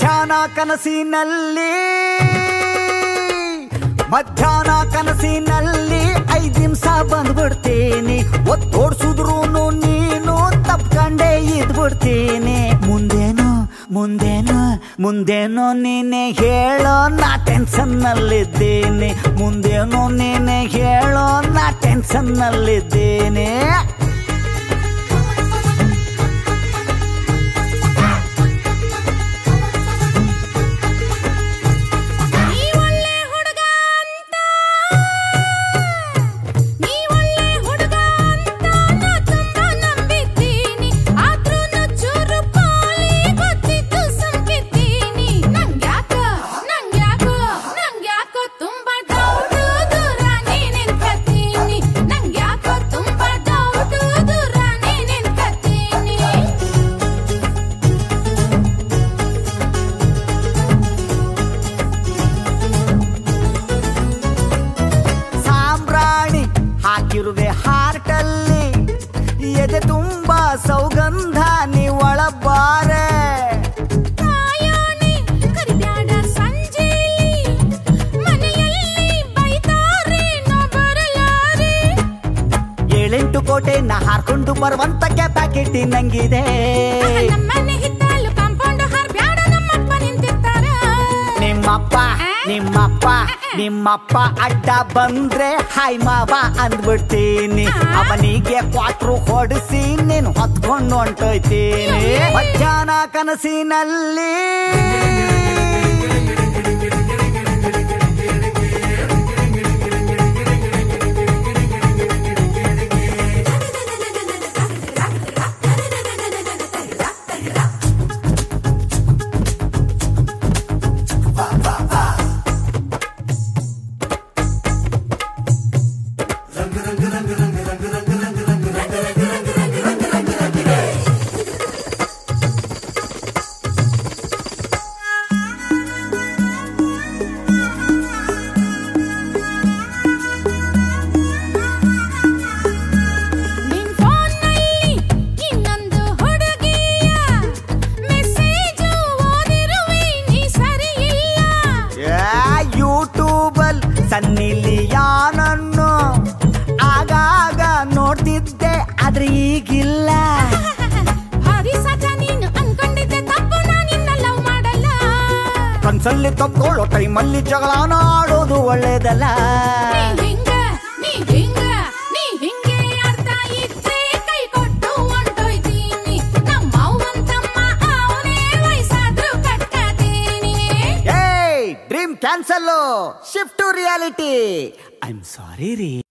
ಮಧ್ಯಾಹ್ನ ಕನಸಿನಲ್ಲಿ ಮಧ್ಯಾಹ್ನ ಕನಸಿನಲ್ಲಿ ಐದ್ ನಿಮಿಷ ಬಂದ್ಬಿಡ್ತೀನಿ ಒತ್ತೋಡ್ಸುದ್ರು ನೀನು ತಪ್ಕಂಡೇ ಇದ್ಬಿಡ್ತೀನಿ ಮುಂದೇನು ಮುಂದೇನು ಮುಂದೇನೋ ನೀನೆ ಹೇಳೋ ನಾ ಟೆನ್ಷನ್ ನಲ್ಲಿದ್ದೀನಿ ಮುಂದೇನೋ ನೀನೆ ಹೇಳೋ ನಾ ಟೆನ್ಷನ್ ನಲ್ಲಿದ್ದೀನಿ ನೀ ಒಳ್ಳೆ ಹುಡುಗ ಅಂತ ನೀ ಒಳ್ಳೆ ಹುಡುಗ ಅಂತ ನಾ ತುಂಬಾ ನಂಬಿದ್ದೀನಿ ಆದ್ರೂ ಚೂರು ಪೋಲಿ ಗೊತ್ತಿದ್ದು ಸುಮ್ಕಿದ್ದೀನಿ ನಂಗ್ಯಾಕೋ ನಂಗ್ಯಾಕೋ ನಂಗ್ಯಾಕೋ ತುಂಬಾ ಡೌಟು ದೂರ ನೀ ನಿಂತ್ಕತೀನಿ ನಂಗ್ಯಾಕೋ ತುಂಬಾ ಡೌಟು ದೂರ ನೀ ನಿಂತ್ಕತೀನಿ ಸಾಂಬ್ರಾಣಿ ಹಾಕಿರುವೆ ಹಾರ್ಟಲ್ಲಿ ಎದೆ ತುಂಬಾ ಸೌಗಂಧ ನೀ ಒಳಬಾರೆ ಕಾಯೋಣಿ ಕರಿಬ್ಯಾಡ ಸಂಜೆಲಿ ಮನೆಯಲ್ಲಿ ಬೈತಾರೆ ನಾ ಬರಲಾರೆ ಏಳೆಂಟು ಕೋಟೆ ನಾ ಹಾರ್ಕೊಂಡು ಬರುವಂತ ಕೆಪಾಕಿಟಿ ನಂಗಿದೆ ನಮ್ಮನೆ ಹಿತ್ತಲು ಕಾಂಪೌಂಡ್ ಹಾರ್ ಬ್ಯಾಡ ನಮ್ಮಪ್ಪ ನಿಂತಿರ್ತಾರ ನಿಮ್ಮಪ್ಪ ನಿಮ್ಮಪ್ಪ ನಿಮ್ಮಪ್ಪ ಅಡ್ಡ ಬಂದ್ರೆ ಹಾಯ್ ಮಾವ ಅಂದ್ಬಿಡ್ತೀನಿ ಅವನಿಗೆ ಕ್ವಾಟ್ರು ಹೊಡಿಸಿ ನೀನು ಹೊತ್ಕೊಂಡು ಹೊಂಟೋಯ್ತೀನಿ ಮಧ್ಯಾಹ್ನ ಕನಸಿನಲ್ಲಿ ನಿನ್ ಫೋನ್ನಲ್ಲಿ ಇನ್ನೊಂದು ಹುಡುಗಿಯ ಮೆಸೇಜು ಓದಿರುವೆ ನೀ ಸರಿ ಇಲ್ಲ ಯೂಟ್ಯೂಬಲ್ ಸನ್ನಿಲಿಯಾನನ್ನು ಆಗಾಗ ನೋಡ್ತಿದ್ದೆ ಆದ್ರೆ ಈಗಿಲ್ಲ ಭಾರಿ ಸಜ ನೀನು ಅನ್ಕೊಂಡಿದ್ದೆ ತಪ್ಪು ನಾನಿನ್ನ ಲವ್ ಮಾಡಲ್ಲ ಕನ್ಸಲ್ಲಿ ತಪ್ಕೊಳ್ಳೋ ಟೈಮಲ್ಲಿ ಜಗಳನ ಆಡೋದು ಒಳ್ಳೇದಲ್ಲ ನೀ ಹಿಂಗ ನೀ ಹಿಂಗ ನೀ ಹಿಂಗೆ ಅರ್ಥ ಇದ್ರೆ ಕೈ ಕೊಟ್ಟು ಹೊಂಟೋಯ್ತೀನಿ ನಮ್ಮ ಅವ್ವಂತಮ್ಮ ಅವನೇ ವಯಸ್ಸಾದ್ರೂ ಕಟ್ಕತೀನಿ hey dream cancel shift to reality I am sorry ರೀ